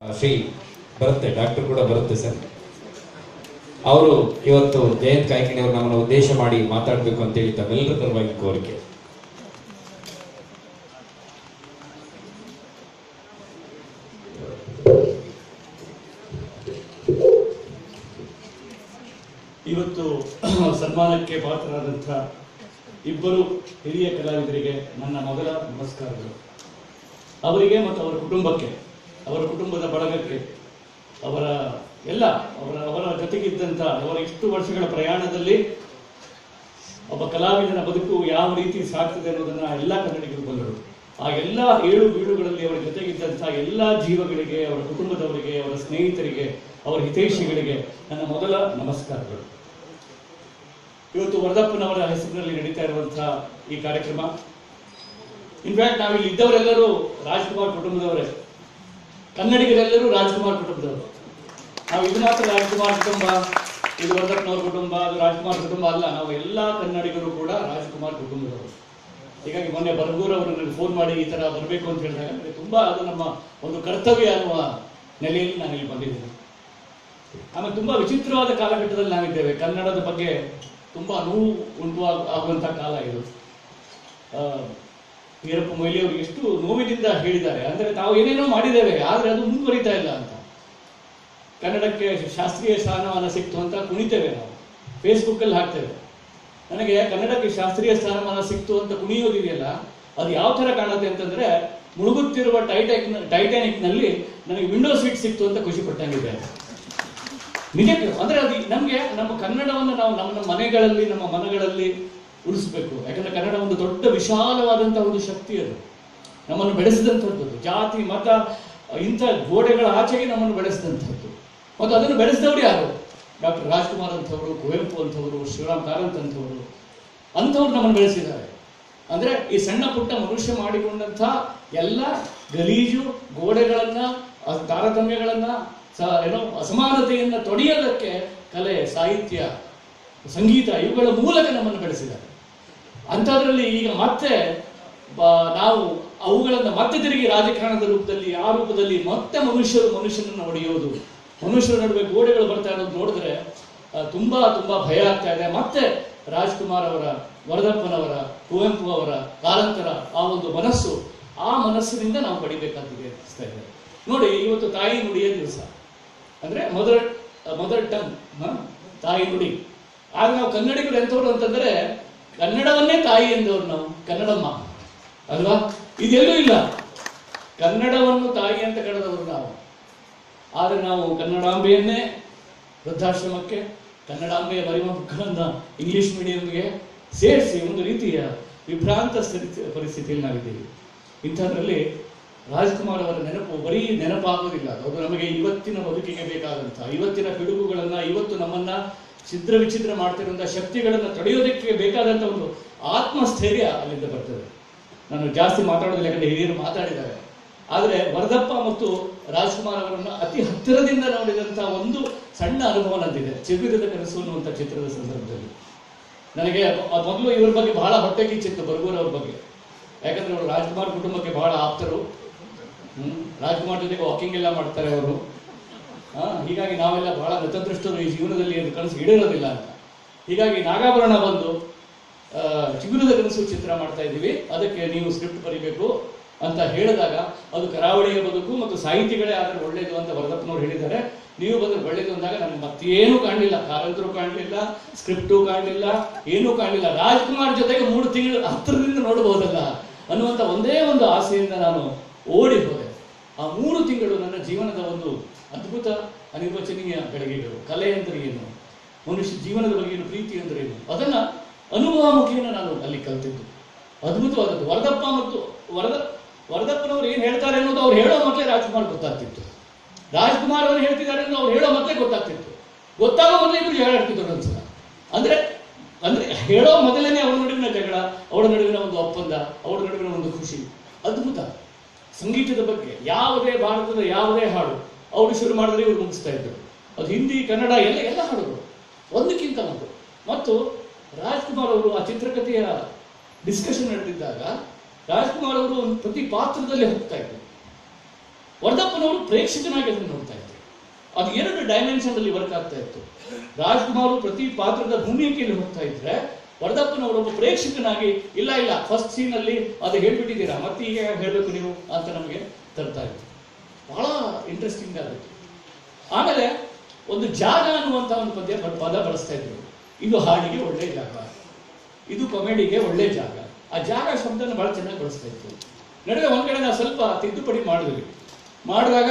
ಶ್ರೀ ಬರುತ್ತೆ ಡಾಕ್ಟರ್ ಕೂಡ ಬರುತ್ತೆ ಸರ್ ಅವರು ಇವತ್ತು ಜಯಂತ್ ಕಾಯ್ಕಿಣಿ ಅವರು ನಮ್ಮನ್ನು ಉದ್ದೇಶ ಮಾಡಿ ಮಾತಾಡಬೇಕು ಅಂತ ಹೇಳಿ ತಮ್ಮೆಲ್ಲರ ಪರವಾಗಿ ಕೋರಿಕೆ ಇವತ್ತು ಸನ್ಮಾನಕ್ಕೆ ಪಾತ್ರರಾದಂಥ ಇಬ್ಬರು ಹಿರಿಯ ಕಲಾವಿದರಿಗೆ ನನ್ನ ಮೊದಲ ನಮಸ್ಕಾರಗಳು ಅವರಿಗೆ ಮತ್ತು ಅವರ ಕುಟುಂಬಕ್ಕೆ ಅವರ ಕುಟುಂಬದ ಬಳಗಕ್ಕೆ ಅವರ ಎಲ್ಲ ಅವರ ಅವರ ಜೊತೆಗಿದ್ದಂಥ ಅವರ ಇಷ್ಟು ವರ್ಷಗಳ ಪ್ರಯಾಣದಲ್ಲಿ ಒಬ್ಬ ಕಲಾವಿದನ ಬದುಕು ಯಾವ ರೀತಿ ಸಾಗ್ತದೆ ಅನ್ನೋದನ್ನ ಎಲ್ಲ ಕನ್ನಡಿಗರು ಬಂದರು ಆ ಎಲ್ಲ ಏಳು ಬೀಳುಗಳಲ್ಲಿ ಅವರ ಜೊತೆಗಿದ್ದಂಥ ಎಲ್ಲ ಜೀವಗಳಿಗೆ ಅವರ ಕುಟುಂಬದವರಿಗೆ ಅವರ ಸ್ನೇಹಿತರಿಗೆ ಅವರ ಹಿತೈಷಿಗಳಿಗೆ ನನ್ನ ಮೊದಲ ನಮಸ್ಕಾರಗಳು ಇವತ್ತು ವರದಪ್ಪನವರ ಹೆಸರಿನಲ್ಲಿ ನಡೀತಾ ಇರುವಂತಹ ಈ ಕಾರ್ಯಕ್ರಮ ಇನ್ಫ್ಯಾಕ್ಟ್ ನಾವಿಲ್ಲಿ ಇದ್ದವರೆಲ್ಲರೂ ರಾಜ್ಕುಮಾರ್ ಕುಟುಂಬದವರೇ ಕನ್ನಡಿಗರೆಲ್ಲರೂ ರಾಜ್ಕುಮಾರ್ ಕುಟುಂಬದವರು ನಾವು ಇದು ಮಾತ್ರ ರಾಜ್ಕುಮಾರ್ ಕುಟುಂಬ ಇದು ವರದಪ್ಪನವ್ರ ಕುಟುಂಬ ಅದು ರಾಜ್ಕುಮಾರ್ ಕುಟುಂಬ ಅಲ್ಲ ನಾವು ಎಲ್ಲಾ ಕನ್ನಡಿಗರು ಕೂಡ ರಾಜ್ಕುಮಾರ್ ಕುಟುಂಬದವರು ಹೀಗಾಗಿ ಮೊನ್ನೆ ಬರಗೂರ್ ಅವರು ನನಗೆ ಫೋನ್ ಮಾಡಿ ಈ ತರ ಬರಬೇಕು ಅಂತ ಹೇಳಿದಾಗ ನನಗೆ ತುಂಬಾ ಅದು ನಮ್ಮ ಒಂದು ಕರ್ತವ್ಯ ಅನ್ನುವ ನೆಲೆಯಲ್ಲಿ ನಾನು ಇಲ್ಲಿ ಬಂದಿದ್ದೇನೆ ಆಮೇಲೆ ತುಂಬಾ ವಿಚಿತ್ರವಾದ ಕಾಲಘಟ್ಟದಲ್ಲಿ ನಾವಿದ್ದೇವೆ ಕನ್ನಡದ ಬಗ್ಗೆ ತುಂಬಾ ನೋವು ಉಂಟು ಆಗ್- ಆಗುವಂತಹ ಕಾಲ ಇದು ಆ, ವೀರಪ್ಪ ಮೊಯ್ಲಿ ಅವರು ಎಷ್ಟು ನೋವಿನಿಂದ ಹೇಳಿದ್ದಾರೆ ಅಂದ್ರೆ ತಾವು ಏನೇನೋ ಮಾಡಿದ್ದೇವೆ ಆದ್ರೆ ಅದು ಮುಂದುವರಿತಾ ಇಲ್ಲ ಅಂತ ಕನ್ನಡಕ್ಕೆ ಶಾಸ್ತ್ರೀಯ ಸ್ಥಾನಮಾನ ಸಿಕ್ತು ಅಂತ ಕುಣಿತೇವೆ ನಾವು ಫೇಸ್ಬುಕ್ ಅಲ್ಲಿ ಹಾಕ್ತೇವೆ ನನಗೆ ಕನ್ನಡಕ್ಕೆ ಶಾಸ್ತ್ರೀಯ ಸ್ಥಾನಮಾನ ಸಿಕ್ತು ಅಂತ ಕುಣಿಯೋದಿದೆಯಲ್ಲ ಅದು ಯಾವ ತರ ಕಾಣುತ್ತೆ ಅಂತಂದ್ರೆ ಮುಳುಗುತ್ತಿರುವ ಟೈಟಾನಿಕ್ ಟೈಟಾನಿಕ್ ನಲ್ಲಿ ನನಗೆ ವಿಂಡೋ ಸೀಟ್ ಸಿಕ್ತು ಅಂತ ಖುಷಿ ಪಟ್ಟಂಗಿದೆ ನಿಜಕ್ಕೆ ಅಂದ್ರೆ ಅದು ನಮ್ಗೆ ನಮ್ಮ ಕನ್ನಡವನ್ನು ನಾವು ನಮ್ಮ ನಮ್ಮ ಮನೆಗಳಲ್ಲಿ ನಮ್ಮ ಮನಗಳಲ್ಲಿ ಉಳಿಸ್ಬೇಕು ಯಾಕಂದ್ರೆ ಕನ್ನಡ ಒಂದು ದೊಡ್ಡ ವಿಶಾಲವಾದಂತಹ ಒಂದು ಶಕ್ತಿ ಅದು ನಮ್ಮನ್ನು ಬೆಳೆಸಿದಂಥದ್ದು ಅದು. ಜಾತಿ ಮತ ಇಂಥ ಗೋಡೆಗಳ ಆಚೆಗೆ ನಮ್ಮನ್ನು ಬೆಳೆಸಿದಂಥದ್ದು ಮತ್ತು ಅದನ್ನು ಬೆಳೆಸಿದವರು ಯಾರು ಡಾಕ್ಟರ್ ರಾಜ್ಕುಮಾರ್ ಅಂಥವರು ಕುವೆಂಪು ಅಂಥವರು ಶಿವರಾಮ್ ಕಾರಂತ್ ಅಂಥವರು ಅಂಥವ್ರು ನಮ್ಮನ್ನು ಬೆಳೆಸಿದ್ದಾರೆ ಅಂದ್ರೆ ಈ ಸಣ್ಣ ಪುಟ್ಟ ಮನುಷ್ಯ ಮಾಡಿಕೊಂಡಂಥ ಎಲ್ಲ ಗಲೀಜು ಗೋಡೆಗಳನ್ನ ಆ ತಾರತಮ್ಯಗಳನ್ನ ಸ- ಏನೋ ಅಸಮಾನತೆಯನ್ನ ತೊಡೆಯೋದಕ್ಕೆ ಕಲೆ ಸಾಹಿತ್ಯ ಸಂಗೀತ ಇವುಗಳ ಮೂಲಕ ನಮ್ಮನ್ನು ಬೆಳೆಸಿದ್ದಾರೆ ಅಂಥದ್ರಲ್ಲಿ ಈಗ ಮತ್ತೆ ಬ- ನಾವು ಅವುಗಳನ್ನು ಮತ್ತೆ ತಿರುಗಿ ರಾಜಕಾರಣದ ರೂಪದಲ್ಲಿ ಆ ರೂಪದಲ್ಲಿ ಮತ್ತೆ ಮನುಷ್ಯರು ಮನುಷ್ಯನನ್ನು ಹೊಡೆಯೋದು ಮನುಷ್ಯರ ನಡುವೆ ಗೋಡೆಗಳು ಬರ್ತಾ ಇರೋದು ನೋಡಿದ್ರೆ ಆ, ತುಂಬಾ ತುಂಬಾ ಭಯ ಆಗ್ತಾ ಇದೆ ಮತ್ತೆ ರಾಜ್ಕುಮಾರ್ ಅವರ ವರದಪ್ಪನವರ ಕುವೆಂಪು ಅವರ ಕಾರಂತರ ಆ ಒಂದು ಮನಸ್ಸು ಆ ಮನಸ್ಸಿನಿಂದ ನಾವು ಪಡಿಬೇಕಾಗಿದೆ ಅನಿಸ್ತಾ ಇದೆ ನೋಡಿ ಇವತ್ತು ತಾಯಿ ನುಡಿಯ ದಿವಸ ಅಂದ್ರೆ ಮದರ್ ಮದರ್ ಟಂಗ್ ತಾಯಿ ನುಡಿ ಆಗ ನಾವು ಕನ್ನಡಿಗರು ಎಂಥವ್ರು ಅಂತಂದ್ರೆ ಕನ್ನಡವನ್ನೇ ತಾಯಿ ಎಂದವರು ನಾವು ಕನ್ನಡಮ್ಮ ಅಲ್ವಾ ಇದೆಲ್ಲೂ ಇಲ್ಲ ಕನ್ನಡವನ್ನು ತಾಯಿ ಅಂತ ಕರೆದವರು ನಾವು ಆದ್ರೆ ನಾವು ಕನ್ನಡಾಂಬೆಯನ್ನೇ ವೃದ್ಧಾಶ್ರಮಕ್ಕೆ ಕನ್ನಡಾಂಬೆಯ ಬರಿಮ ಮಕ್ಕಳನ್ನ ಇಂಗ್ಲಿಷ್ ಮೀಡಿಯಂಗೆ ಸೇರಿಸಿ ಒಂದು ರೀತಿಯ ವಿಭ್ರಾಂತ ಸ್ಥಿತಿ ಪರಿಸ್ಥಿತಿಯಲ್ಲಿ ನಾವಿದ್ದೀವಿ ಇಂಥದ್ರಲ್ಲಿ ರಾಜ್ಕುಮಾರ್ ಅವರ ನೆನಪು ಬರೀ ನೆನಪಾಗೋದಿಲ್ಲ ಅದು ನಮಗೆ ಇವತ್ತಿನ ಬದುಕಿಗೆ ಬೇಕಾದಂಥ ಇವತ್ತಿನ ಪಿಡುಗುಗಳನ್ನ ಇವತ್ತು ನಮ್ಮನ್ನ ಛಿದ್ರ ವಿಚಿದ್ರ ಮಾಡ್ತಿರುವಂತಹ ಶಕ್ತಿಗಳನ್ನ ತಡೆಯೋದಕ್ಕೆ ಬೇಕಾದಂತ ಒಂದು ಆತ್ಮಸ್ಥೈರ್ಯ ಅಲ್ಲಿಂದ ಬರ್ತದೆ ನಾನು ಜಾಸ್ತಿ ಮಾತಾಡೋದಿಲ್ಲ ಯಾಕಂದ್ರೆ ಹಿರಿಯರು ಮಾತಾಡಿದ್ದಾರೆ ಆದ್ರೆ ವರದಪ್ಪ ಮತ್ತು ರಾಜ್ಕುಮಾರ್ ಅವರನ್ನ ಅತಿ ಹತ್ತಿರದಿಂದ ನೋಡಿದಂತಹ ಒಂದು ಸಣ್ಣ ಅನುಭವ ನಂದಿದೆ ಚಿಗುರಿದ ಕನಸು ಅನ್ನುವಂಥ ಚಿತ್ರದ ಸಂದರ್ಭದಲ್ಲಿ ನನಗೆ ಅದ್ ಮೊದಲು ಇವ್ರ ಬಗ್ಗೆ ಬಹಳ ಹೊಟ್ಟೆ ಕಿಚ್ಚಿತ್ತು ಬರ್ಗೂರ್ ಅವ್ರ ಬಗ್ಗೆ ಯಾಕಂದ್ರೆ ಅವರು ರಾಜ್ಕುಮಾರ್ ಕುಟುಂಬಕ್ಕೆ ಬಹಳ ಆಪ್ತರು ಹ್ಮ್ ರಾಜ್ಕುಮಾರ್ ಜೊತೆಗೆ ವಾಕಿಂಗ್ ಎಲ್ಲ ಮಾಡ್ತಾರೆ ಅವರು ಆ, ಹೀಗಾಗಿ ನಾವೆಲ್ಲ ಬಹಳ ನತದೃಷ್ಟರು ಈ ಜೀವನದಲ್ಲಿ ಅದು ಕನಸು ಈಡೇರೋದಿಲ್ಲ ಅಂತ ಹೀಗಾಗಿ ನಾಗಾಭರಣ ಬಂದು ಆ, ಚಿಗುರದ ಕನಸು ಚಿತ್ರ ಮಾಡ್ತಾ ಇದ್ದೀವಿ ಅದಕ್ಕೆ ನೀವು ಸ್ಕ್ರಿಪ್ಟ್ ಬರಿಬೇಕು ಅಂತ ಹೇಳಿದಾಗ ಅದು ಕರಾವಳಿಯ ಬದುಕು ಮತ್ತು ಸಾಹಿತಿಗಳೇ ಆದರೆ ಒಳ್ಳೇದು ಅಂತ ವರದಪ್ಪನವ್ರು ಹೇಳಿದ್ದಾರೆ ನೀವು ಬಂದ್ರೆ ಒಳ್ಳೇದು ಅಂದಾಗ ನನಗೆ ಮತ್ತೇನು ಕಾಣಲಿಲ್ಲ ಕಾರಂತರು ಕಾಣಲಿಲ್ಲ ಸ್ಕ್ರಿಪ್ಟು ಕಾಣಲಿಲ್ಲ ಏನೂ ಕಾಣಲಿಲ್ಲ ರಾಜ್ಕುಮಾರ್ ಜೊತೆಗೆ ಮೂರು ತಿಂಗಳು ಹತ್ತಿರದಿಂದ ನೋಡಬಹುದಲ್ಲ ಅನ್ನುವಂಥ ಒಂದೇ ಒಂದು ಆಸೆಯಿಂದ ನಾನು ಓಡಿ ಹೋದೆ ಆ ಮೂರು ತಿಂಗಳು ನನ್ನ ಜೀವನದ ಒಂದು ಅದ್ಭುತ ಅನಿರ್ವಚನೀಯ ಗಳಿಗೆಗಳು ಕಲೆ ಅಂದರೆ ಏನು ಮನುಷ್ಯ ಜೀವನದ ಬಗ್ಗೆ ಏನು ಪ್ರೀತಿ ಅಂದ್ರೆ ಏನು ಅದನ್ನ ಅನುಭವ ಮುಖೇನ ನಾನು ಅಲ್ಲಿ ಕಲ್ತಿದ್ದು ಅದ್ಭುತವಾದದ್ದು ವರದಪ್ಪ ಮತ್ತು ವರದ ವರದಪ್ಪನವ್ರು ಏನ್ ಹೇಳ್ತಾರೆ ಅನ್ನೋದು ಅವ್ರು ಹೇಳೋ ಮೊದಲೇ ರಾಜ್ಕುಮಾರ್ ಗೊತ್ತಾಗ್ತಿತ್ತು ರಾಜ್ಕುಮಾರ್ ಅವರು ಹೇಳ್ತಿದ್ದಾರೆ ಅನ್ನೋದು ಅವ್ರು ಹೇಳೋ ಮೊದಲೇ ಗೊತ್ತಾಗ್ತಿತ್ತು ಗೊತ್ತಾಗೋ ಮೊದಲೇ ಇಬ್ರು ಜಗಳ ಆಡ್ತಿದ್ರು ಒಂದ್ಸಲ ಅಂದ್ರೆ ಅಂದ್ರೆ ಹೇಳೋ ಮೊದಲೇನೆ ಅವರ ನಡುವಿನ ಜಗಳ ಅವರ ನಡುವಿನ ಒಂದು ಒಪ್ಪಂದ ಅವರ ನಡುವಿನ ಒಂದು ಖುಷಿ ಅದ್ಭುತ ಸಂಗೀತದ ಬಗ್ಗೆ ಯಾವುದೇ ಭಾರತದ ಯಾವುದೇ ಹಾಡು ಅವರು ಶುರು ಮಾಡಿದ್ರೆ ಇವರು ಮುಗಿಸ್ತಾ ಇದ್ರು ಅದು ಹಿಂದಿ ಕನ್ನಡ ಎಲ್ಲ ಎಲ್ಲ ಹಾಡುಗಳು ಒಂದಕ್ಕಿಂತ ಒಂದು ಮತ್ತು ರಾಜ್ಕುಮಾರ್ ಅವರು ಆ ಚಿತ್ರಕಥೆಯ ಡಿಸ್ಕಷನ್ ನಡೆದಿದ್ದಾಗ ರಾಜ್ಕುಮಾರ್ ಅವರು ಒಂದು ಪ್ರತಿ ಪಾತ್ರದಲ್ಲಿ ಹೋಗ್ತಾ ಇದ್ರು ವರ್ಧಪ್ಪನವರು ಪ್ರೇಕ್ಷಕನಾಗಿ ಅದನ್ನು ನೋಡ್ತಾ ಇದ್ರು ಅದು ಎರಡು ಡೈಮೆನ್ಷನ್ ಅಲ್ಲಿ ವರ್ಕ್ ಆಗ್ತಾ ಇತ್ತು ರಾಜ್ಕುಮಾರ್ ಪ್ರತಿ ಪಾತ್ರದ ಭೂಮಿಕೆಯಲ್ಲಿ ಹೋಗ್ತಾ ಇದ್ರೆ ವರ್ಧಪ್ಪನವರು ಒಬ್ಬ ಪ್ರೇಕ್ಷಕನಾಗಿ ಇಲ್ಲ ಇಲ್ಲ ಫಸ್ಟ್ ಸೀನ್ ಅಲ್ಲಿ ಅದು ಹೇಳ್ಬಿಟ್ಟಿದ್ದೀರಾ ಮತ್ತೆ ಈಗ ಹೇಳ್ಬೇಕು ನೀವು ಅಂತ ನಮಗೆ ತರ್ತಾ ಇದ್ರು ಬಹಳ ಇಂಟ್ರೆಸ್ಟಿಂಗ್ ಆಗುತ್ತೆ ಆಮೇಲೆ ಒಂದು ಜಾಗ ಅನ್ನುವಂತ ಒಂದು ಪದ್ಯ ಪದ ಬಳಸ್ತಾ ಇದ್ರು ಇದು ಹಾಡಿಗೆ ಒಳ್ಳೆ ಜಾಗ ಇದು ಕಾಮಿಡಿಗೆ ಒಳ್ಳೆ ಜಾಗ ಆ ಜಾಗ ಶಬ್ದನ ಬಹಳ ಚೆನ್ನಾಗಿ ಬಳಸ್ತಾ ಇತ್ತು ನಡುವೆ ಒಂದ್ ಕಡೆ ನಾವು ಸ್ವಲ್ಪ ತಿದ್ದುಪಡಿ ಮಾಡಿದ್ವಿ ಮಾಡಿದಾಗ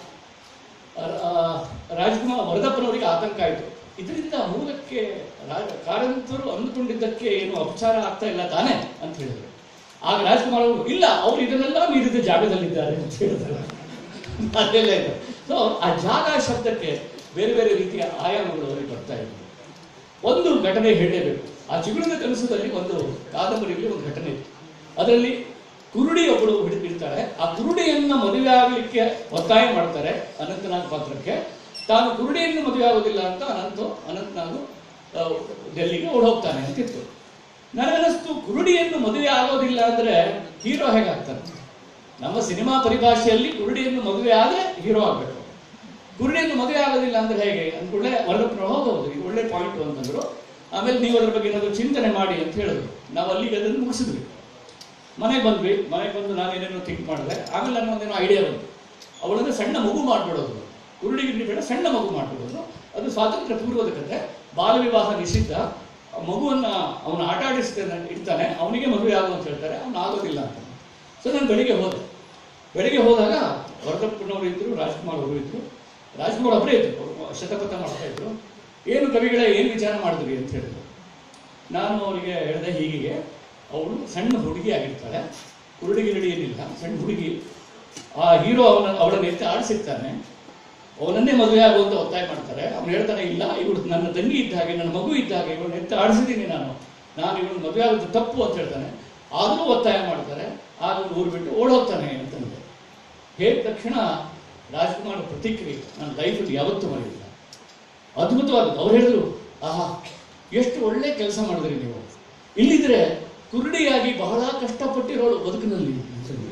ಆ, ರಾಜ್ಕುಮಾರ್ ವರದಪ್ಪನವರಿಗೆ ಆತಂಕ ಆಯಿತು ಇದರಿಂದ ಮೂಲಕ್ಕೆ ರಾಜ ಕಾರಂತರು ಅಂದುಕೊಂಡಿದ್ದಕ್ಕೆ ಏನು ಅಪಚಾರ ಆಗ್ತಾ ಇಲ್ಲ ತಾನೇ ಅಂತ ಹೇಳಿದ್ರು ಆಗ ರಾಜ್ಕುಮಾರ್ ಅವರು ಇಲ್ಲ ಅವರು ಇದನ್ನೆಲ್ಲ ಮೀರಿದ ಜಾಗದಲ್ಲಿದ್ದಾರೆ ಅಂತ ಹೇಳಿದ್ರು ಅದೆಲ್ಲ ಇದೆ ಸೊ ಆ ಜಾಗ ಶಬ್ದಕ್ಕೆ ಬೇರೆ ಬೇರೆ ರೀತಿಯ ಆಯಾಮಗಳು ಅವರಿಗೆ ಬರ್ತಾ ಇದ್ವು ಒಂದು ಘಟನೆ ಹೇಳಲೇಬೇಕು ಆ ಚಿಗುರಿನ ಕನಸುದಲ್ಲಿ ಒಂದು ಕಾದಂಬರಿಯಲ್ಲಿ ಒಂದು ಘಟನೆ ಇತ್ತು ಅದರಲ್ಲಿ ಕುರುಡಿ ಒಬ್ಬಳು ಹಿಡಿದಿರ್ತಾಳೆ ಆ ಕುರುಡಿಯನ್ನ ಮದುವೆ ಆಗಲಿಕ್ಕೆ ಒತ್ತಾಯ ಮಾಡ್ತಾರೆ ಅನಂತನಾಗ್ ಪಾತ್ರಕ್ಕೆ ತಾನು ಕುರುಡಿಯನ್ನು ಮದುವೆ ಆಗೋದಿಲ್ಲ ಅಂತ ಅನಂತ ಅನಂತನಾಗು ಆ, ಡೆಲ್ಲಿಗೆ ಓಡೋಗ್ತಾನೆ ಅಂತಿತ್ತು ನನಗನ್ನಿಸ್ತು ಕುರುಡಿಯನ್ನು ಮದುವೆ ಆಗೋದಿಲ್ಲ ಅಂದ್ರೆ ಹೀರೋ ಹೇಗಾಗ್ತಾನೆ ನಮ್ಮ ಸಿನಿಮಾ ಪರಿಭಾಷೆಯಲ್ಲಿ ಕುರುಡಿಯನ್ನು ಮದುವೆ ಆದ್ರೆ ಹೀರೋ ಆಗ್ಬೇಕು ಕುರುಡಿಯನ್ನು ಮದುವೆ ಆಗೋದಿಲ್ಲ ಅಂದ್ರೆ ಹೇಗೆ ಅಂದ್ಕೊಳ್ಳೆ ವರದಪ್ಪನ ಹೋಗಬಹುದು ಇದು ಒಳ್ಳೆ ಪಾಯಿಂಟ್ ಅಂತಂದ್ರು ಆಮೇಲೆ ನೀವು ಅದ್ರ ಬಗ್ಗೆ ಏನಾದ್ರು ಚಿಂತನೆ ಮಾಡಿ ಅಂತ ಹೇಳಿದ್ರು ನಾವು ಅಲ್ಲಿಗೆ ಅದನ್ನು ಮುಗಿಸಿದ್ವಿ ಮನೆಗೆ ಬಂದ್ವಿ ಮನೆಗೆ ಬಂದು ನಾನು ಏನೇನೋ ಥಿಂಕ್ ಮಾಡಿದೆ ಆಮೇಲೆ ನನ್ನ ಒಂದೇನೋ ಐಡಿಯಾ ಬಂತು ಅವಳನ್ನ ಸಣ್ಣ ಮಗು ಮಾಡ್ಬಿಡೋದು ಕುರುಡಿ ಗಿರುಡಿ ಬೇಡ ಸಣ್ಣ ಮಗು ಮಾಡ್ಬಿಡೋದು ಅದು ಸ್ವಾತಂತ್ರ್ಯ ಪೂರ್ವದ ಕತೆ ಬಾಲ ವಿವಾಹ ನಿಷಿದ್ಧ ಆ ಮಗುವನ್ನ ಅವನು ಆಟ ಆಡಿಸ್ತಾನೆ ಇಡ್ತಾನೆ ಅವನಿಗೆ ಮದುವೆ ಆಗು ಅಂತ ಹೇಳ್ತಾರೆ ಅವನು ಆಗೋದಿಲ್ಲ ಅಂತ ಸೊ ನಾನು ಬೆಳಿಗ್ಗೆ ಹೋದೆ ಬೆಳಿಗ್ಗೆ ಹೋದಾಗ ವರದಪ್ಪನವರು ಇದ್ರು ರಾಜ್ಕುಮಾರ್ ಅವರು ಇದ್ರು ರಾಜ್ಕುಮಾರ್ ಒಬ್ಬರೇ ಇದ್ರು ಅವ್ರು ಶತಪಥ ಮಾಡ್ತಾ ಇದ್ರು ಏನು ಕವಿಗಳೇ ಏನು ವಿಚಾರ ಮಾಡಿದ್ರಿ ಅಂತ ಹೇಳಿದ್ರು ನಾನು ಅವರಿಗೆ ಹೇಳಿದೆ ಹೀಗೆ ಅವಳು ಸಣ್ಣ ಹುಡುಗಿ ಆಗಿರ್ತಾಳೆ ಹುಡುಗಿ ಗಿರಡಿ ಏನಿಲ್ಲ ಸಣ್ಣ ಹುಡುಗಿ ಆ ಹೀರೋ ಅವನ ಅವಳನ್ನ ಎತ್ತಿ ಆಡಿಸಿರ್ತಾನೆ ಅವನನ್ನೇ ಮದುವೆ ಆಗುವಂತ ಒತ್ತಾಯ ಮಾಡ್ತಾರೆ ಅವನು ಹೇಳ್ತಾನೆ ಇಲ್ಲ ಇವಳು ನನ್ನ ತಂಗಿ ಇದ್ದ ಹಾಗೆ ನನ್ನ ಮಗು ಇದ್ದ ಹಾಗೆ ಇವಳನ್ನ ಎತ್ತಿ ಆಡಿಸಿದ್ದೀನಿ ನಾನು ನಾನು ಇವಳು ಮದುವೆ ಆಗೋದು ತಪ್ಪು ಅಂತ ಹೇಳ್ತಾನೆ ಆದರೂ ಒತ್ತಾಯ ಮಾಡ್ತಾರೆ ಆಗ ಅವ್ನು ಊರು ಬಿಟ್ಟು ಓಡೋಗ್ತಾನೆ ಅಂತಂದೆ ಹೇಳಿದ ತಕ್ಷಣ ರಾಜ್ಕುಮಾರ್ ಪ್ರತಿಕ್ರಿಯೆ ನನ್ನ ಲೈಫಲ್ಲಿ ಯಾವತ್ತೂ ಮರೆಯಿಲ್ಲ ಅದ್ಭುತವಾದದ್ದು ಅವ್ರು ಹೇಳಿದ್ರು ಆಹಾ ಎಷ್ಟು ಒಳ್ಳೆ ಕೆಲಸ ಮಾಡಿದ್ರಿ ನೀವು ಇಲ್ಲಿದ್ರೆ ಕುರುಡಿಯಾಗಿ ಬಹಳ ಕಷ್ಟಪಟ್ಟಿರೋಳು ಬದುಕಿನಲ್ಲಿ ಅಂತಂದ್ರು.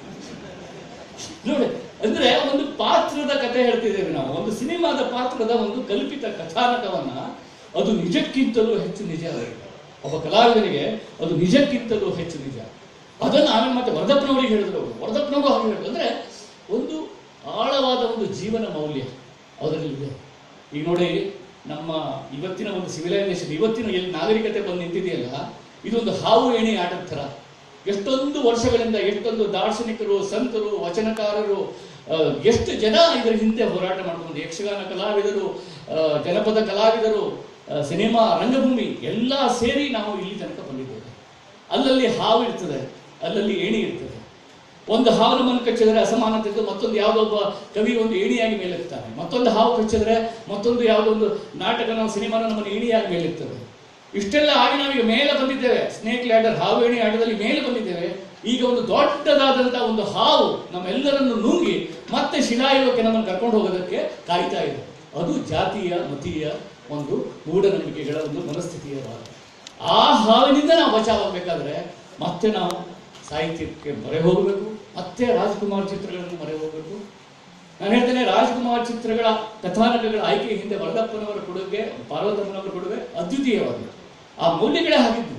ನೋಡಿ ಅಂದ್ರೆ ಒಂದು ಪಾತ್ರದ ಕಥೆ ಹೇಳ್ತಿದ್ದೇವೆ ನಾವು ಒಂದು ಸಿನಿಮಾದ ಪಾತ್ರದ ಒಂದು ಕಲ್ಪಿತ ಕಥಾನಕವನ್ನ ಅದು ನಿಜಕ್ಕಿಂತಲೂ ಹೆಚ್ಚು ನಿಜ ಅವರಿಗೆ ಒಬ್ಬ ಕಲಾವಿದನಿಗೆ ಅದು ನಿಜಕ್ಕಿಂತಲೂ ಹೆಚ್ಚು ನಿಜ ಅದನ್ನು ಆಮೇಲೆ ಮತ್ತೆ ವರದಪ್ಪನವರಿಗೆ ಹೇಳಿದ್ರು ಅವರು ವರದಪ್ಪನವರು ಹಾಗೆ ಹೇಳಿದ್ರು ಅಂದ್ರೆ ಒಂದು ಆಳವಾದ ಒಂದು ಜೀವನ ಮೌಲ್ಯ ಅದರಲ್ಲಿ ಇದೆ ಈಗ ನೋಡಿ ನಮ್ಮ ಇವತ್ತಿನ ಒಂದು ಸಿವಿಲೈಸೇಷನ್ ಇವತ್ತಿನ ಎಲ್ಲಿ ನಾಗರಿಕತೆ ಬಂದು ನಿಂತಿದೆಯಲ್ಲ ಇದೊಂದು ಹಾವು ಏಣಿ ಆಟದ ಥರ ಎಷ್ಟೊಂದು ವರ್ಷಗಳಿಂದ ಎಷ್ಟೊಂದು ದಾರ್ಶನಿಕರು ಸಂತರು ವಚನಕಾರರು ಆ, ಎಷ್ಟು ಜನ ಇದರ ಹಿಂದೆ ಹೋರಾಟ ಮಾಡ್ಕೊಂಡು ಯಕ್ಷಗಾನ ಕಲಾವಿದರು ಆ, ಜನಪದ ಕಲಾವಿದರು ಆ, ಸಿನಿಮಾ ರಂಗಭೂಮಿ ಎಲ್ಲ ಸೇರಿ ನಾವು ಇಲ್ಲಿ ತನಕ ಬಂದಿದ್ದೇವೆ ಅಲ್ಲಲ್ಲಿ ಹಾವು ಇರ್ತದೆ ಅಲ್ಲಲ್ಲಿ ಏಣಿ ಇರ್ತದೆ ಒಂದು ಹಾವು ನಮ್ಮನ್ನು ಕಚ್ಚಿದ್ರೆ ಅಸಮಾನತೆ ಇದ್ದು ಮತ್ತೊಂದು ಯಾವುದೊಬ್ಬ ಕವಿ ಒಂದು ಏಣಿಯಾಗಿ ಮೇಲೆತ್ತಾನೆ ಮತ್ತೊಂದು ಹಾವು ಕಚ್ಚಿದ್ರೆ ಮತ್ತೊಂದು ಯಾವುದೊಂದು ನಾಟಕ ನಾವು ಸಿನಿಮಾನ ನಮ್ಮನ್ನು ಏಣಿಯಾಗಿ ಮೇಲೆತ್ತದೆ ಇಷ್ಟೆಲ್ಲ ಆಗಿ ನಾವೀಗ ಮೇಲೆ ಬಂದಿದ್ದೇವೆ ಸ್ನೇಕ್ ಲ್ಯಾಡರ್ ಹಾವು ಏಣಿ ಆಟದಲ್ಲಿ ಮೇಲೆ ಬಂದಿದ್ದೇವೆ ಈಗ ಒಂದು ದೊಡ್ಡದಾದಂತಹ ಒಂದು ಹಾವು ನಮ್ಮೆಲ್ಲರನ್ನು ನುಂಗಿ ಮತ್ತೆ ಶಿಲಾಯುಗಕ್ಕೆ ನಮ್ಮನ್ನು ಕರ್ಕೊಂಡು ಹೋಗೋದಕ್ಕೆ ಕಾಯ್ತಾ ಇದೆ ಅದು ಜಾತಿಯ ಮತೀಯ ಒಂದು ಮೂಢನಂಬಿಕೆಗಳ ಒಂದು ಮನಸ್ಥಿತಿಯ ಭಾಗ ಆ ಹಾವಿನಿಂದ ನಾವು ಬಚಾವಾಗಬೇಕಾದ್ರೆ ಮತ್ತೆ ನಾವು ಸಾಹಿತ್ಯಕ್ಕೆ ಮೊರೆ ಹೋಗಬೇಕು ಮತ್ತೆ ರಾಜ್ಕುಮಾರ್ ಚಿತ್ರಗಳನ್ನು ಮೊರೆ ಹೋಗಬೇಕು ನಾನು ಹೇಳ್ತೇನೆ ರಾಜ್ಕುಮಾರ್ ಚಿತ್ರಗಳ ಕಥಾನಕಗಳ ಆಯ್ಕೆ ಹಿಂದೆ ವರದಪ್ಪನವರ ಕೊಡುಗೆ ಪಾರ್ವತಮ್ಮನವರ ಕೊಡುಗೆ ಅದ್ವಿತೀಯವಾಗಿದೆ ಆ ಮೌಲ್ಯಗಳೇ ಹಾಕಿದ್ವು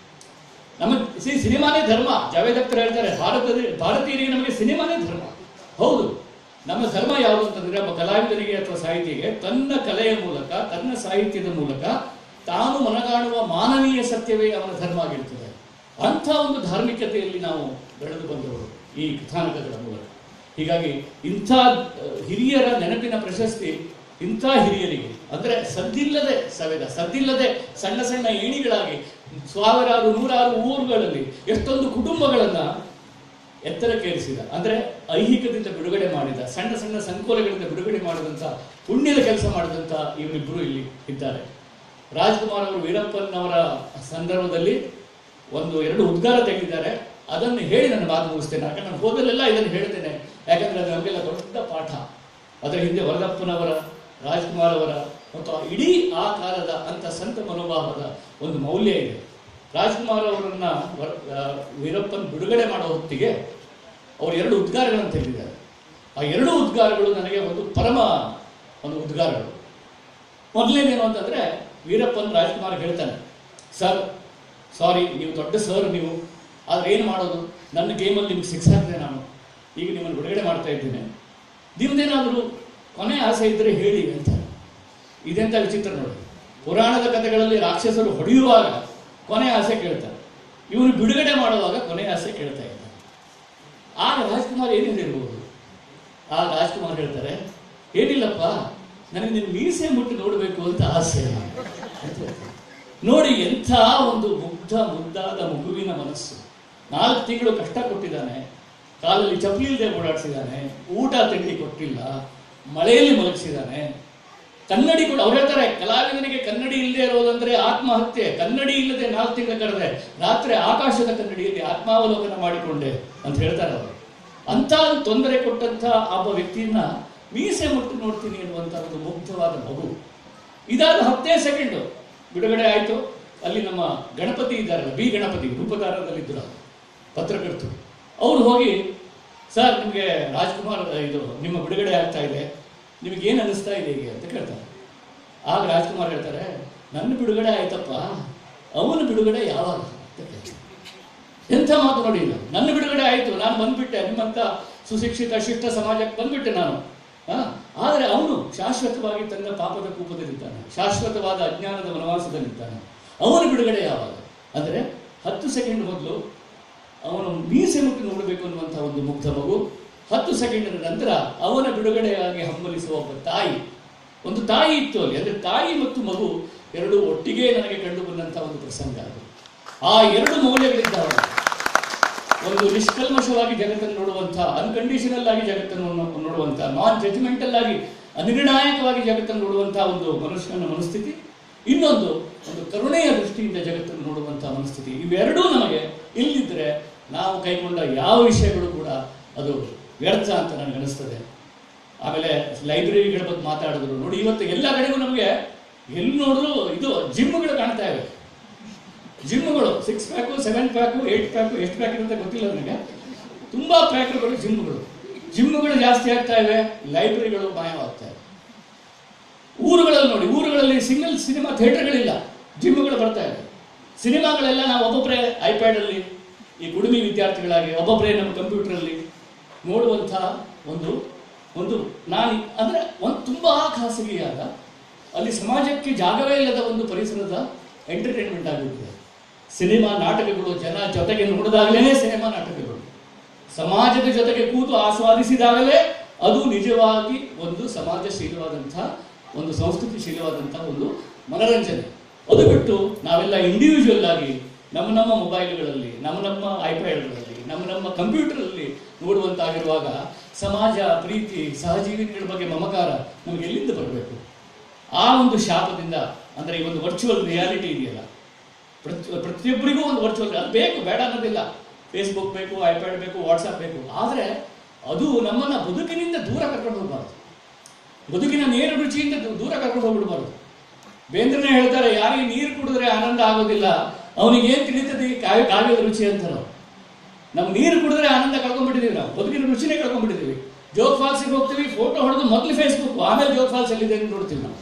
ನಮ್ಮ ಸಿ ಸಿನಿಮಾನೇ ಧರ್ಮ ಜಾವೇದ್ ಅಖ್ತರ್ ಹೇಳ್ತಾರೆ ಭಾರತದ ಭಾರತೀಯರಿಗೆ ನಮಗೆ ಸಿನಿಮಾನೇ ಧರ್ಮ ಹೌದು ನಮ್ಮ ಧರ್ಮ ಯಾವುದು ಅಂತಂದ್ರೆ ಒಬ್ಬ ಕಲಾವಿದನಿಗೆ ಅಥವಾ ಸಾಹಿತಿಗೆ ತನ್ನ ಕಲೆಯ ಮೂಲಕ ತನ್ನ ಸಾಹಿತ್ಯದ ಮೂಲಕ ತಾನು ಮನಗಾಣುವ ಮಾನವೀಯ ಸತ್ಯವೇ ಅವನ ಧರ್ಮ ಆಗಿರ್ತದೆ ಅಂಥ ಒಂದು ಧಾರ್ಮಿಕತೆಯಲ್ಲಿ ನಾವು ಬೆಳೆದು ಬಂದವರು ಈ ಕಥಾನಕಗಳ ಮೂಲಕ ಹೀಗಾಗಿ ಇಂಥ ಅಹ್, ಹಿರಿಯರ ನೆನಪಿನ ಪ್ರಶಸ್ತಿ ಇಂಥ ಹಿರಿಯರಿಗೆ ಅಂದ್ರೆ ಸದ್ದಿಲ್ಲದೆ ಸವೆದ ಸದ್ದಿಲ್ಲದೆ ಸಣ್ಣ ಸಣ್ಣ ಏಣಿಗಳಾಗಿ ಸಾವಿರಾರು ನೂರಾರು ಊರುಗಳಲ್ಲಿ ಎಷ್ಟೊಂದು ಕುಟುಂಬಗಳನ್ನ ಎತ್ತರಕ್ಕೇರಿಸಿದ ಅಂದ್ರೆ ಐಹಿಕದಿಂದ ಬಿಡುಗಡೆ ಮಾಡಿದ ಸಣ್ಣ ಸಣ್ಣ ಸಂಕೋಲೆಗಳಿಂದ ಬಿಡುಗಡೆ ಮಾಡಿದಂತ ಪುಣ್ಯದ ಕೆಲಸ ಮಾಡಿದಂತ ಇವರಿಬ್ಬರು ಇಲ್ಲಿ ಇದ್ದಾರೆ ರಾಜ್ಕುಮಾರ್ ಅವರು ವೀರಪ್ಪನವರ ಸಂದರ್ಭದಲ್ಲಿ ಒಂದು ಎರಡು ಉದ್ಗಾರ ತೆಗೆದಿದ್ದಾರೆ ಅದನ್ನು ಹೇಳಿ ನನ್ನ ಮಾತು ಮುಗಿಸ್ತೇನೆ ಯಾಕಂದ್ರೆ ನಾನು ಹೋದಲ್ಲೆಲ್ಲ ಇದನ್ನು ಹೇಳ್ತೇನೆ ಯಾಕಂದ್ರೆ ಅದು ನಮಗೆಲ್ಲ ದೊಡ್ಡ ಪಾಠ ಅದರ ಹಿಂದೆ ವರದಪ್ಪನವರ ರಾಜ್ಕುಮಾರ್ ಅವರ ಮತ್ತು ಆ ಇಡೀ ಆ ಕಾಲದ ಅಂತ ಸಂತ ಮನೋಭಾವದ ಒಂದು ಮೌಲ್ಯ ಇದೆ ರಾಜ್ಕುಮಾರ್ ಅವರನ್ನ ವರ- ಆ, ವೀರಪ್ಪನ್ ಬಿಡುಗಡೆ ಮಾಡೋ ಹೊತ್ತಿಗೆ ಅವರು ಎರಡು ಉದ್ಗಾರಗಳನ್ನು ತೆಗೆದಿದ್ದಾರೆ ಆ ಎರಡು ಉದ್ಗಾರಗಳು ನನಗೆ ಒಂದು ಪರಮ ಒಂದು ಉದ್ಗಾರಗಳು ಮೊದಲೇನೇನು ಅಂತಂದ್ರೆ ವೀರಪ್ಪನ್ ರಾಜ್ಕುಮಾರ್ ಹೇಳ್ತಾನೆ ಸರ್ ಸಾರಿ ನೀವು ದೊಡ್ಡ ಸರ್ ನೀವು ಆದ್ರೆ ಏನು ಮಾಡೋದು ನನ್ನ ಗೇಮಲ್ಲಿ ನಿಮ್ಗೆ ಸಿಕ್ಸ್ ಹಾಕಿದೆ ನಾನು ಈಗ ನಿಮ್ಮನ್ನು ಬಿಡುಗಡೆ ಮಾಡ್ತಾ ಇದ್ದೇನೆ ನಿಮ್ದೇನಾದರೂ ಕೊನೆ ಆಸೆ ಇದ್ದರೆ ಹೇಳಿ ಅಂತ ಇದೆಂತ ವಿಚಿತ್ರ ನೋಡಿ ಪುರಾಣದ ಕಥೆಗಳಲ್ಲಿ ರಾಕ್ಷಸರು ಹೊಡೆಯುವಾಗ ಕೊನೆ ಆಸೆ ಕೇಳ್ತಾರೆ ಇವನು ಬಿಡುಗಡೆ ಮಾಡುವಾಗ ಕೊನೆ ಆಸೆ ಕೇಳ್ತಾ ಇದ್ದಾರೆ ಆಗ ರಾಜ್ಕುಮಾರ್ ಏನು ಹೇಳಿರ್ಬೋದು ಆ ರಾಜ್ಕುಮಾರ್ ಹೇಳ್ತಾರೆ ಏನಿಲ್ಲಪ್ಪ ನನಗೆ ನಿನ್ನ ಮೀಸೆ ಮುಟ್ಟಿ ನೋಡಬೇಕು ಅಂತ ಆಸೆ ಅಂತ ಹೇಳ್ತಾರೆ. ನೋಡಿ ಎಂಥ ಒಂದು ಮುಗ್ಧ ಮುದ್ದಾದ ಮಗುವಿನ ಮನಸ್ಸು ನಾಲ್ಕು ತಿಂಗಳು ಕಷ್ಟ ಕೊಟ್ಟಿದ್ದಾನೆ ಕಾಲಲ್ಲಿ ಚಪ್ಪಲಿ ಇಲ್ಲದೆ ಓಡಾಡಿಸಿದ್ದಾನೆ ಊಟ ತಿಂಡಿ ಕೊಟ್ಟಿಲ್ಲ ಮಳೆಯಲ್ಲಿ ಮಲಗಿಸಿದ್ದಾನೆ ಕನ್ನಡಿ ಕೂಡ ಅವ್ರು ಹೇಳ್ತಾರೆ ಕಲಾವಿದನಿಗೆ ಕನ್ನಡಿ ಇಲ್ಲದೆ ಇರೋದಂದ್ರೆ ಆತ್ಮಹತ್ಯೆ ಕನ್ನಡಿ ಇಲ್ಲದೆ ನಾಲ್ಕು ತಿಂಗಳ ಕರೆದೆ ರಾತ್ರಿ ಆಕಾಶದ ಕನ್ನಡಿಯಲ್ಲಿ ಆತ್ಮಾವಲೋಕನ ಮಾಡಿಕೊಂಡೆ ಅಂತ ಹೇಳ್ತಾರೆ ಅವರು ಅಂತ ತೊಂದರೆ ಕೊಟ್ಟಂತ ಒಬ್ಬ ವ್ಯಕ್ತಿಯನ್ನ ಮೀಸೆ ಮುಟ್ಟು ನೋಡ್ತೀನಿ ಎನ್ನುವಂತ ಒಂದು ಮುಗ್ಧವಾದ ಮಗು ಇದಾದ ಹತ್ತೇ ಸೆಕೆಂಡ್ ಬಿಡುಗಡೆ ಆಯ್ತು ಅಲ್ಲಿ ನಮ್ಮ ಗಣಪತಿ ಇದ್ದಾರಲ್ಲ ಬಿ ಗಣಪತಿ ರೂಪದಾರದಲ್ಲಿದ್ದರು ಪತ್ರಕರ್ತರು ಅವ್ರು ಹೋಗಿ ಸರ್ ನಿಮಗೆ ರಾಜ್ಕುಮಾರ್ ಇದು ನಿಮ್ಮ ಬಿಡುಗಡೆ ಆಗ್ತಾ ಇದೆ ನಿಮಗೆ ಏನು ಅನಿಸ್ತಾ ಇದೆ ಹೀಗೆ ಅಂತ ಕೇಳ್ತಾರೆ ಆಗ ರಾಜ್ಕುಮಾರ್ ಹೇಳ್ತಾರೆ ನನ್ನ ಬಿಡುಗಡೆ ಆಯ್ತಪ್ಪ ಅವನ ಬಿಡುಗಡೆ ಯಾವಾಗ ಅಂತ ಕೇಳ್ತಾರೆ ಎಂಥ ಮಾತು ನೋಡಿ ಇದು ನನ್ನ ಬಿಡುಗಡೆ ಆಯಿತು ನಾನು ಬಂದ್ಬಿಟ್ಟೆ ನಿಮ್ಮಂತ ಸುಶಿಕ್ಷಿತ ಶಿಷ್ಟ ಸಮಾಜಕ್ಕೆ ಬಂದ್ಬಿಟ್ಟೆ ನಾನು ಆ, ಆದರೆ ಅವನು ಶಾಶ್ವತವಾಗಿ ತನ್ನ ಪಾಪದ ಕೂಪದಲ್ಲಿದ್ದಾನೆ ಶಾಶ್ವತವಾದ ಅಜ್ಞಾನದ ವನವಾಸದಲ್ಲಿದ್ದಾನೆ ಅವನ ಬಿಡುಗಡೆ ಯಾವಾಗ ಅಂದರೆ ಹತ್ತು ಸೆಕೆಂಡ್ ಮೊದಲು ಅವನು ಮೀಸೆ ಮುಟ್ಟಿ ನೋಡಬೇಕು ಅನ್ನುವಂಥ ಒಂದು ಮುಗ್ಧ ಮಗು ಹತ್ತು ಸೆಕೆಂಡಿನ ನಂತರ ಅವನ ಬಿಡುಗಡೆಯಾಗಿ ಹಂಬಲಿಸುವ ಒಬ್ಬ ತಾಯಿ ಒಂದು ತಾಯಿ ಇತ್ತು ಅಲ್ಲಿ ಅಂದರೆ ತಾಯಿ ಮತ್ತು ಮಗು ಎರಡು ಒಟ್ಟಿಗೆ ನನಗೆ ಕಂಡು ಬಂದಂಥ ಒಂದು ಪ್ರಸಂಗ ಅದು ಆ ಎರಡು ಮೌಲ್ಯಗಳಿದ್ದಾವೆ ಒಂದು ನಿಷ್ಕಲ್ಮಶವಾಗಿ ಜಗತ್ತನ್ನು ನೋಡುವಂಥ ಅನ್ಕಂಡೀಷನಲ್ ಆಗಿ ಜಗತ್ತನ್ನು ನೋ- ನೋಡುವಂಥ ನಾನ್ ಜಜ್ಮೆಂಟಲ್ ಆಗಿ ಅನಿರ್ಣಾಯಕವಾಗಿ ಜಗತ್ತನ್ನು ನೋಡುವಂಥ ಒಂದು ಮನುಷ್ಯನ ಮನಸ್ಥಿತಿ ಇನ್ನೊಂದು ಒಂದು ಕರುಣೆಯ ದೃಷ್ಟಿಯಿಂದ ಜಗತ್ತನ್ನು ನೋಡುವಂಥ ಮನಸ್ಥಿತಿ ಇವೆರಡೂ ನಮಗೆ ಇಲ್ಲಿದ್ದರೆ ನಾವು ಕೈಗೊಂಡ ಯಾವ ವಿಷಯಗಳು ಕೂಡ ಅದು ವ್ಯರ್ಥ ಅಂತ ನನಗೆ ಅನಿಸ್ತದೆ ಆಮೇಲೆ ಲೈಬ್ರರಿಗಳ ಬಗ್ಗೆ ಮಾತಾಡಿದ್ರು ನೋಡಿ ಇವತ್ತು ಎಲ್ಲ ಕಡೆಗೂ ನಮಗೆ ಎಲ್ಲಿ ನೋಡಿದ್ರು ಇದು ಜಿಮ್ಗಳು ಕಾಣ್ತಾ ಇವೆ ಜಿಮ್ಗಳು six pack seven pack eight pack ಎಷ್ಟು ಪ್ಯಾಕ್ ಇರುತ್ತೆ ಗೊತ್ತಿಲ್ಲ ನನಗೆ ತುಂಬಾ ಪ್ಯಾಕ್ಗಳು ಜಿಮ್ಗಳು ಜಿಮ್ಗಳು ಜಾಸ್ತಿ ಆಗ್ತಾ ಇವೆ ಲೈಬ್ರರಿಗಳು ಮಾಯವಾಗ್ತಾ ಇವೆ ಊರುಗಳಲ್ಲಿ ನೋಡಿ ಊರುಗಳಲ್ಲಿ ಸಿಂಗಲ್ ಸಿನಿಮಾ ಥಿಯೇಟರ್ಗಳಿಲ್ಲ ಜಿಮ್ಗಳು ಬರ್ತಾ ಇವೆ ಸಿನಿಮಾಗಳೆಲ್ಲ ನಾವು ಒಬ್ಬೊಬ್ಬರೇ ಐಪ್ಯಾಡಲ್ಲಿ ಈ ಕುಡುಮಿ ವಿದ್ಯಾರ್ಥಿಗಳಾಗಿ ಒಬ್ಬೊಬ್ಬರೇ ನಮ್ಮ ಕಂಪ್ಯೂಟರಲ್ಲಿ ನೋಡುವಂಥ ಒಂದು ಒಂದು ನಾನು ಅಂದರೆ ಒಂದು ತುಂಬಾ ಖಾಸಗಿಯಾದ ಅಲ್ಲಿ ಸಮಾಜಕ್ಕೆ ಜಾಗವೇ ಇಲ್ಲದ ಒಂದು ಪರಿಸರದ ಎಂಟರ್ಟೈನ್ಮೆಂಟ್ ಆಗಿಬಿಟ್ಟಿದೆ ಸಿನಿಮಾ ನಾಟಕಗಳು ಜನ ಜೊತೆಗೆ ನೋಡಿದಾಗಲೇ ಸಿನಿಮಾ ನಾಟಕಗಳು ಸಮಾಜದ ಜೊತೆಗೆ ಕೂತು ಆಸ್ವಾದಿಸಿದಾಗಲೇ ಅದು ನಿಜವಾಗಿ ಒಂದು ಸಮಾಜಶೀಲವಾದಂತಹ ಒಂದು ಸಂಸ್ಕೃತಿಶೀಲವಾದಂತಹ ಒಂದು ಮನರಂಜನೆ ಅದು ಬಿಟ್ಟು ನಾವೆಲ್ಲ ಇಂಡಿವಿಜುವಲ್ ಆಗಿ ನಮ್ಮ ನಮ್ಮ ಮೊಬೈಲ್ಗಳಲ್ಲಿ ನಮ್ಮ ನಮ್ಮ ಐಪ್ಯಾಡ್ಗಳಲ್ಲಿ ನಮ್ಮ ನಮ್ಮ ಕಂಪ್ಯೂಟರಲ್ಲಿ ನೋಡುವಂತಾಗಿರುವಾಗ ಸಮಾಜ ಪ್ರೀತಿ ಸಹಜೀವಿಗಳ ಬಗ್ಗೆ ಮಮಕಾರ ನಮಗೆ ಎಲ್ಲಿಂದ ಬರಬೇಕು ಆ ಒಂದು ಶಾಪದಿಂದ ಅಂದರೆ ಈ ಒಂದು ವರ್ಚುವಲ್ ರಿಯಾಲಿಟಿ ಇದೆಯಲ್ಲ ಪ್ರತಿ ಪ್ರತಿಯೊಬ್ಬರಿಗೂ ಒಂದು ವರ್ಚುವಲ್ ಅದು ಬೇಕು ಬೇಡ ಅನ್ನೋದಿಲ್ಲ ಫೇಸ್ಬುಕ್ ಬೇಕು ಐಪ್ಯಾಡ್ ಬೇಕು ವಾಟ್ಸಪ್ ಬೇಕು ಆದರೆ ಅದು ನಮ್ಮನ್ನ ಬದುಕಿನಿಂದ ದೂರ ಕರ್ಕೊಂಡು ಹೋಗಬಾರ್ದು ಬದುಕಿನ ನೇರ ರುಚಿಯಿಂದ ದೂ- ದೂರ ಕರ್ಕೊಂಡು ಹೋಗ್ಬಿಡ್ಬಾರ್ದು ಬೇಂದ್ರನೇ ಹೇಳ್ತಾರೆ ಯಾರಿಗೆ ನೀರು ಕುಡಿದ್ರೆ ಆನಂದ ಆಗೋದಿಲ್ಲ ಅವನಿಗೆ ಏನ್ ತಿಳಿತದೆ ಈ ಕಾವ್ಯ ಕಾವ್ಯದ ರುಚಿ ಅಂತ ನಾವು ನಮ್ಗೆ ನೀರು ಕುಡಿದ್ರೆ ಆನಂದ ಕಳ್ಕೊಂಡ್ಬಿಟ್ಟಿದೀವಿ ನಾವು ಬದುಕಿನ ರುಚಿನೇ ಕಳ್ಕೊಂಡ್ಬಿಟ್ಟಿದೀವಿ ಜೋಗ್ ಫಾಲ್ಸಿಗೆ ಹೋಗ್ತೀವಿ ಫೋಟೋ ಹೊಡೆದು ಮೊದಲು ಫೇಸ್ಬುಕ್ ಆಮೇಲೆ ಜೋಗ್ ಫಾಲ್ಸ್ ಎಲ್ಲಿದೆ ಅಂತ ನೋಡ್ತೀವಿ ನಾವು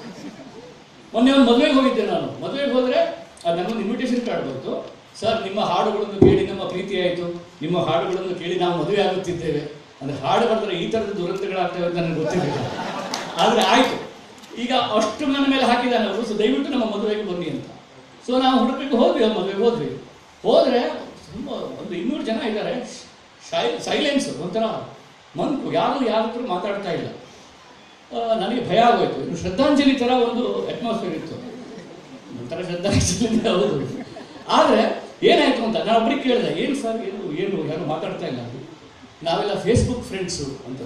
ಮೊನ್ನೆ ಒಂದು ಮದುವೆಗೆ ಹೋಗಿದ್ದೆ ನಾನು ಮದುವೆಗೆ ಹೋದ್ರೆ ಅದು ನನ್ನೊಂದು ಇನ್ವಿಟೇಷನ್ ಕಾರ್ಡ್ ಬಂತು ಸರ್ ನಿಮ್ಮ ಹಾಡುಗಳನ್ನು ಕೇಳಿ ನಮ್ಮ ಪ್ರೀತಿ ಆಯಿತು ನಿಮ್ಮ ಹಾಡುಗಳನ್ನು ಕೇಳಿ ನಾವು ಮದುವೆ ಆಗುತ್ತಿದ್ದೇವೆ ಅಂದ್ರೆ ಹಾಡು ಬರೆದ್ರೆ ಈ ಥರದ ದುರಂತಗಳಾಗ್ತವೆ ಅಂತ ನನಗೆ ಗೊತ್ತಿರಲಿಲ್ಲ ಆದರೆ ಆಯಿತು ಈಗ ಅಷ್ಟು ನನ್ನ ಮೇಲೆ ಹಾಕಿದ್ದಾನೆ ಅವರು ಸೊ ದಯವಿಟ್ಟು ನಮ್ಮ ಮದುವೆಗೆ ಬನ್ನಿ ಅಂತ ಸೊ ನಾವು ಹುಡುಕಕ್ಕೆ ಹೋದ್ವಿ ಅವ್ರ ಮದುವೆಗೆ ಹೋದ್ವಿ ಹೋದ್ರೆ ತುಂಬ ಒಂದು ಇನ್ನೂರು ಜನ ಇದ್ದಾರೆ ಸೈಲೆನ್ಸ್ ಒಂಥರ ಮಂಕು ಯಾರು ಯಾರ ಹತ್ರ ಮಾತಾಡ್ತಾ ಇಲ್ಲ ಆ, ನನಗೆ ಭಯ ಆಗೋಯ್ತು ಇನ್ನು ಶ್ರದ್ಧಾಂಜಲಿ ಥರ ಒಂದು ಅಟ್ಮಾಸ್ಫಿಯರ್ ಇತ್ತು ಒಂಥರ ಶ್ರದ್ಧಾಂಜಲಿ ಹೌದು ಆದರೆ ಏನಾಯ್ತು ಅಂತ ನಾನು ಒಬ್ಬರಿಗೆ ಕೇಳಿದೆ ಏನು ಸರ್ ಏನು ಏನು ಯಾರು ಮಾತಾಡ್ತಾ ಇಲ್ಲ ಅದು ನಾವೆಲ್ಲ ಫೇಸ್ಬುಕ್ ಫ್ರೆಂಡ್ಸು ಅಂತ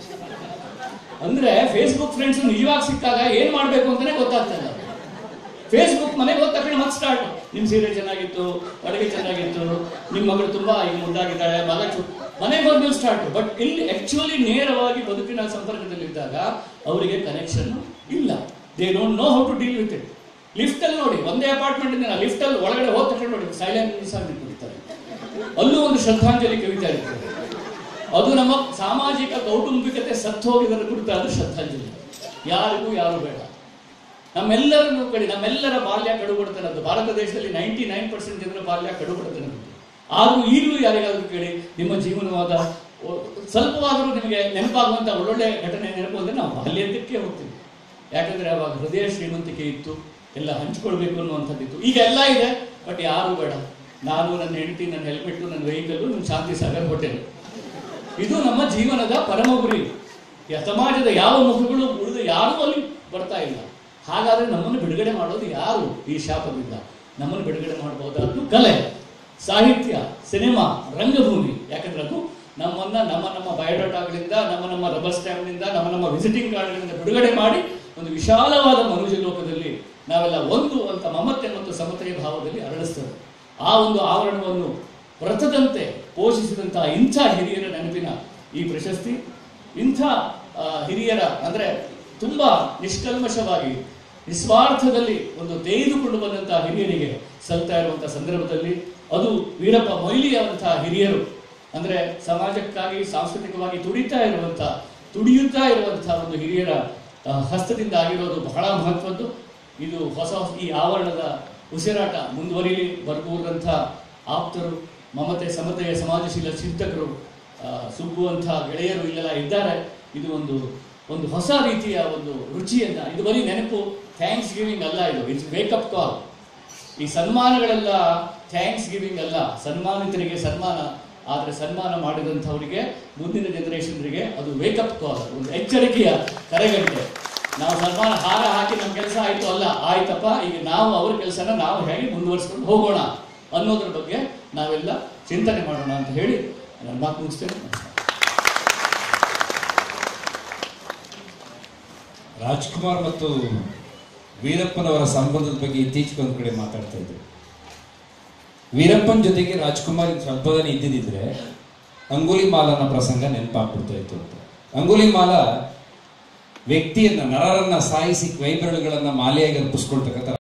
ಅಂದ್ರೆ ಫೇಸ್ಬುಕ್ ಫ್ರೆಂಡ್ಸ್ ನಿಜವಾಗಿ ಸಿಕ್ಕಾಗ ಏನ್ ಮಾಡ್ಬೇಕು ಅಂತಾನೆ ಗೊತ್ತಾಗ್ತಾ ಇಲ್ಲ ಫೇಸ್ಬುಕ್ ಮನೆಗೆ ಹೋದ ತಕ್ಷಣ ಮತ್ತೆ ಸ್ಟಾರ್ಟ್ ನಿಮ್ ಸೀರೆ ಚೆನ್ನಾಗಿತ್ತು ಅಡುಗೆ ಚೆನ್ನಾಗಿತ್ತು ನಿಮ್ಮ ಮಗಳು ತುಂಬಾ ಈಗ ಮುದ್ದಾಗಿದ್ದಾಳೆ ಮಗ ಚು ಮನೆಗೆ ಹೋದ್ಮೇಲೆ ಸ್ಟಾರ್ಟ್ ಬಟ್ ಇಲ್ಲಿ ಆಕ್ಚುಲಿ ನೇರವಾಗಿ ಬದುಕಿನ ಸಂಪರ್ಕದಲ್ಲಿದ್ದಾಗ ಅವರಿಗೆ ಕನೆಕ್ಷನ್ ಇಲ್ಲ they don't know how to deal with it lift ಅಲ್ಲಿ ನೋಡಿ ಒಂದೇ ಅಪಾರ್ಟ್ಮೆಂಟ್ ಇಂದ ಲಿಫ್ಟ್ ಅಲ್ಲಿ ಒಳಗಡೆ ಹೋದ ತಕ್ಷಣ ನೋಡಿ ಸೈಲೆಂಟ್ ಆಗಿ ನಿಂತ್ಬಿಡ್ತಾರೆ ಅಲ್ಲೂ ಒಂದು ಶ್ರದ್ಧಾಂಜಲಿ ಕವಿತಾ ಇರ್ತದೆ ಅದು ನಮ್ಮ ಸಾಮಾಜಿಕ ಕೌಟುಂಬಿಕತೆ ಸತ್ತು ಹೋಗಿದರ ಕುರಿತಾದ ಶ್ರದ್ಧಾಂಜಲಿ ಯಾರಿಗೂ ಯಾರು ಬೇಡ ನಮ್ಮೆಲ್ಲರನ್ನು ಕಡೆ ನಮ್ಮೆಲ್ಲರ ಬಾಲ್ಯ ಕಡುಬಡತನದ್ದು ಭಾರತ ದೇಶದಲ್ಲಿ ನೈಂಟಿ ನೈನ್ ಪರ್ಸೆಂಟ್ ಜನರ ಬಾಲ್ಯ ಕಡುಬಡತನದ್ದು ಆದ್ರೂ ಈಗಲೂ ಯಾರಿಗಾದ್ರೂ ಕೇಳಿ ನಿಮ್ಮ ಜೀವನವಾದ ಒ- ಸ್ವಲ್ಪವಾದರೂ ನಿಮಗೆ ನೆನಪಾಗುವಂತ ಒಳ್ಳೊಳ್ಳೆ ಘಟನೆ ನೆನಪು ಅಂದ್ರೆ ನಾವು ಬಾಲ್ಯದಕ್ಕೆ ಹೋಗ್ತೀವಿ ಯಾಕಂದ್ರೆ ಅವಾಗ ಹೃದಯ ಶ್ರೀಮಂತಿಕೆ ಇತ್ತು ಎಲ್ಲ ಹಂಚ್ಕೊಳ್ಬೇಕು ಅನ್ನುವಂಥದ್ದಿತ್ತು ಈಗ ಎಲ್ಲ ಇದೆ ಬಟ್ ಯಾರು ಬೇಡ ನಾನು ನನ್ನ ಹೆಂಡತಿ ನನ್ನ ಹೆಲ್ಮೆಟ್ ನನ್ನ ವೆಹಿಕಲ್ ನನ್ನ ಶಾಂತಿ ಸಾಗರ್ ಹೋಟೆಲ್ ಇದು ನಮ್ಮ ಜೀವನದ ಪರಮ ಗುರಿ ಯ- ಸಮಾಜದ ಯಾವ ಮುಖಗಳು ಉಳಿದು ಯಾರೂ ಅಲ್ಲಿ ಬರ್ತಾ ಇಲ್ಲ ಹಾಗಾದ್ರೆ ನಮ್ಮನ್ನು ಬಿಡುಗಡೆ ಮಾಡೋದು ಯಾರು ಈ ಶಾಪದಿಂದ ನಮ್ಮನ್ನು ಬಿಡುಗಡೆ ಮಾಡಬಹುದಾದ್ದು ಕಲೆ ಸಾಹಿತ್ಯ ಸಿನಿಮಾ ರಂಗಭೂಮಿ ಯಾಕಂದ್ರೆ ಅದು ನಮ್ಮನ್ನ ನಮ್ಮ ನಮ್ಮ ಬಯೋಡಾಟಾಗಳಿಂದ ನಮ್ಮ ನಮ್ಮ ರಬ್ಬರ್ ಸ್ಟ್ಯಾಂಪ್ನಿಂದ ನಮ್ಮ ನಮ್ಮ ವಿಸಿಟಿಂಗ್ ಕಾರ್ಡ್ಗಳಿಂದ ಬಿಡುಗಡೆ ಮಾಡಿ ಒಂದು ವಿಶಾಲವಾದ ಮನುಷ್ಯ ಲೋಕದಲ್ಲಿ ನಾವೆಲ್ಲ ಒಂದು ಅಂತ ಮಮತೆ ಮತ್ತು ಸಮತೆಯ ಭಾವದಲ್ಲಿ ಅರಳಿಸ್ತದೆ ಆ ಒಂದು ಆವರಣವನ್ನು ವ್ರತದಂತೆ ಪೋಷಿಸಿದಂತಹ ಇಂಥ ಹಿರಿಯರ ನೆನಪಿನ ಈ ಪ್ರಶಸ್ತಿ ಇಂಥ ಆ, ಹಿರಿಯರ ಅಂದ್ರೆ ತುಂಬಾ ನಿಷ್ಕಲ್ಮಶವಾಗಿ ನಿಸ್ವಾರ್ಥದಲ್ಲಿ ಒಂದು ತೆಗೆದುಕೊಂಡು ಬಂದಂತಹ ಹಿರಿಯರಿಗೆ ಸಲ್ತಾ ಇರುವಂತಹ ಸಂದರ್ಭದಲ್ಲಿ ಅದು ವೀರಪ್ಪ ಮೊಯ್ಲಿಯಂತಹ ಹಿರಿಯರು ಅಂದ್ರೆ ಸಮಾಜಕ್ಕಾಗಿ ಸಾಂಸ್ಕೃತಿಕವಾಗಿ ತುಡಿತಾ ಇರುವಂತ ತುಡಿಯುತ್ತಾ ಇರುವಂತಹ ಒಂದು ಹಿರಿಯರ ಆ, ಹಸ್ತದಿಂದ ಆಗಿರೋದು ಬಹಳ ಮಹತ್ವದ್ದು ಇದು ಹೊಸ ಹೊಸ ಈ ಆವರಣದ ಉಸಿರಾಟ ಮುಂದುವರಿಲಿ ಬರ್ಗೂರಂಥ ಆಪ್ತರು ಮಮತೆ ಸಮತೆಯ ಸಮಾಜಶೀಲ ಚಿಂತಕರು ಆ, ಸುಬ್ಬುವಂಥ ಗೆಳೆಯರು ಇಲ್ಲೆಲ್ಲ ಇದ್ದಾರೆ ಇದು ಒಂದು ಒಂದು ಹೊಸ ರೀತಿಯ ಒಂದು ರುಚಿಯನ್ನ ಇದು ಬರೀ ನೆನಪು ಥ್ಯಾಂಕ್ಸ್ ಗಿವಿಂಗ್ ಅಲ್ಲ ಇದು ಇಟ್ಸ್ ವೇಕಪ್ ಕಾಲ್ ಈ ಸನ್ಮಾನಗಳೆಲ್ಲ ಥ್ಯಾಂಕ್ಸ್ ಗಿವಿಂಗ್ ಅಲ್ಲ ಸನ್ಮಾನಿತರಿಗೆ ಸನ್ಮಾನ ಆದ್ರೆ ಸನ್ಮಾನ ಮಾಡಿದಂಥವರಿಗೆ ಮುಂದಿನ ಜನರೇಷನ್ರಿಗೆ ಅದು ವೇಕಪ್ ಕಾಲ್ ಒಂದು ಎಚ್ಚರಿಕೆಯ ಕರೆಗಂಟೆ ನಾವು ಸನ್ಮಾನ ಹಾರ ಹಾಕಿ ನಮ್ಮ ಕೆಲಸ ಆಯ್ತು ಅಲ್ಲ ಆಯ್ತಪ್ಪ ಈಗ ನಾವು ಅವ್ರ ಕೆಲಸನ ನಾವು ಹೇಗೆ ಮುಂದುವರಿಸ್ಕೊಂಡು ಹೋಗೋಣ ಅನ್ನೋದ್ರ ಬಗ್ಗೆ ನಾವೆಲ್ಲ ಚಿಂತನೆ ಮಾಡೋಣ ಅಂತ ಹೇಳಿ ನನ್ನ ಮಾತು ಮುಗಿಸ್ತೇನೆ ನಮಸ್ಕಾರ. ರಾಜ್ಕುಮಾರ್ ಮತ್ತು ವೀರಪ್ಪನವರ ಸಂಬಂಧದ ಬಗ್ಗೆ ಇತ್ತೀಚೆಗೆ ಒಂದು ಕಡೆ ಮಾತಾಡ್ತಾ ಇದ್ರು ವೀರಪ್ಪನ ಜೊತೆಗೆ ರಾಜ್ಕುಮಾರ್ ಸ್ವಲ್ಪದನೇ ಇದ್ದಿದ್ರೆ ಅಂಗುಲಿ ಮಾಲನ ಪ್ರಸಂಗ ನೆನಪಾಗ್ಬಿಡ್ತಾ ಇತ್ತು ಅಂತ ಅಂಗುಲಿ ಮಾಲ ವ್ಯಕ್ತಿಯನ್ನ ನರರನ್ನ ಸಾಯಿಸಿ ಕೈಬೆರಳುಗಳನ್ನ ಮಾಲೆಯಾಗಿ ಅರ್ಪಿಸ್ಕೊಳ್ತಕ್ಕಂಥ